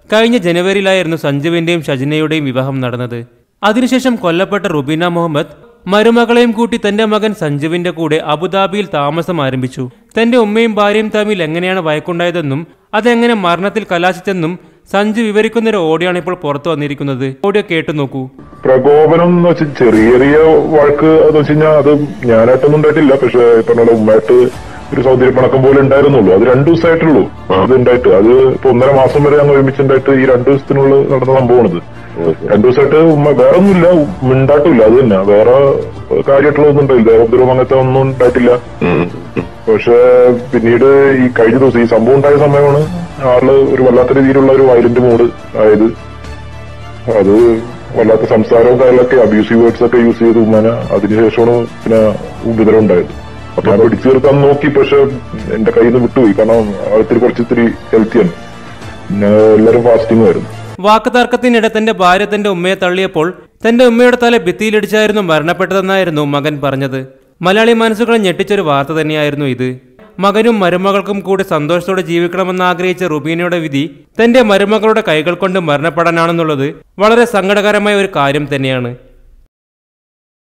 കഴിഞ്ഞ ജനുവരിയിലായിരുന്നു സഞ്ജുവിന്റെയും ഷജിനയുടെയും വിവാഹം നടന്നത് അതിനുശേഷം കൊല്ലപ്പെട്ട റുബീന മുഹമ്മദ് മരുമകളെയും കൂട്ടി തന്റെ മകൻ സഞ്ജുവിന്റെ കൂടെ അബുദാബിയിൽ താമസം ആരംഭിച്ചു തന്റെ ഉമ്മയും ഭാര്യയും തമ്മിൽ എങ്ങനെയാണ് വഴക്കുണ്ടായതെന്നും അതെങ്ങനെ മരണത്തിൽ കലാശിച്ചെന്നും സഞ്ജു വിവരിക്കുന്ന ഒരു ഓഡിയോയാണ് ഇപ്പോൾ പുറത്തു വന്നിരിക്കുന്നത് ഓഡിയോ കേട്ടു നോക്കൂ പ്രകോപനം എന്ന് വെച്ചാൽ ചെറിയ ചെറിയ വഴക്ക് എന്ന് വെച്ച് കഴിഞ്ഞാൽ അത് ഞാനായിട്ടൊന്നും ഉണ്ടായിട്ടില്ല പക്ഷെ ഇപ്പൊ നമ്മുടെ ഉമ്മയായിട്ട് ഒരു സൗന്ദര്യ പണക്കം പോലെ ഉണ്ടായിരുന്നുള്ളൂ അത് രണ്ടു ദിവസമായിട്ടുള്ളൂ അത് ഉണ്ടായിട്ട് അത് ഇപ്പൊ ഒന്നര മാസം വരെ ഞങ്ങൾ ഒരുമിച്ചുണ്ടായിട്ട് ഈ രണ്ടു ദിവസത്തിനുള്ളിൽ നടന്ന സംഭവമാണിത് രണ്ടു ദിവസമായിട്ട് ഉമ്മ വേറെ ഒന്നുമില്ല മിണ്ടാട്ടില്ല അത് തന്നെ വേറെ കാര്യമായിട്ടുള്ള ഒന്നും ഉണ്ടായില്ല ദേവോപദ്രവം അങ്ങനത്തെ ഒന്നും ഉണ്ടായിട്ടില്ല പക്ഷെ പിന്നീട് ഈ കഴിഞ്ഞ ദിവസം ഈ സംഭവം ഉണ്ടായ സമയമാണ് ആള് ഒരു വല്ലാത്ത രീതിയിലുള്ള ഒരു വയലന്റ് മൂഡ് ആയത് അത് വല്ലാത്ത സംസാരവും കാര്യങ്ങളൊക്കെ അബ്യൂസീവ് വേർഡ്സ് ഒക്കെ യൂസ് ചെയ്ത് ഉമ്മന അതിനുശേഷമാണ് പിന്നെ ഉപദ്രവം ഉണ്ടായത് അപ്പൊ ഞാൻ പിടിച്ചു തീർക്കാൻ നോക്കി പക്ഷെ എന്റെ കയ്യിൽ നിന്ന് വിട്ടുപോയി കാരണം ആൾത്തിരി കുറച്ച് ഇത്തിരി ഹെൽത്തിയാണ് പിന്നെ എല്ലാരും ഫാസ്റ്റിംഗ് ആയിരുന്നു വാക്കുതർക്കത്തിനിടെ തന്റെ ഭാര്യ തന്റെ ഉമ്മയെ തള്ളിയപ്പോൾ തന്റെ ഉമ്മയുടെ തല ഭിത്തിയിലിടിച്ചായിരുന്നു മരണപ്പെട്ടതെന്നായിരുന്നു മകൻ പറഞ്ഞത് മലയാളി മനസ്സുകളെ ഞെട്ടിച്ചൊരു വാർത്ത തന്നെയായിരുന്നു ഇത് മകനും മരുമകൾക്കും കൂടി സന്തോഷത്തോടെ ജീവിക്കണമെന്ന് ആഗ്രഹിച്ച റുബീനയുടെ വിധി തന്റെ മരുമകളുടെ കൈകൾ കൊണ്ട് മരണപ്പെടാനാണെന്നുള്ളത് വളരെ സങ്കടകരമായ ഒരു കാര്യം തന്നെയാണ്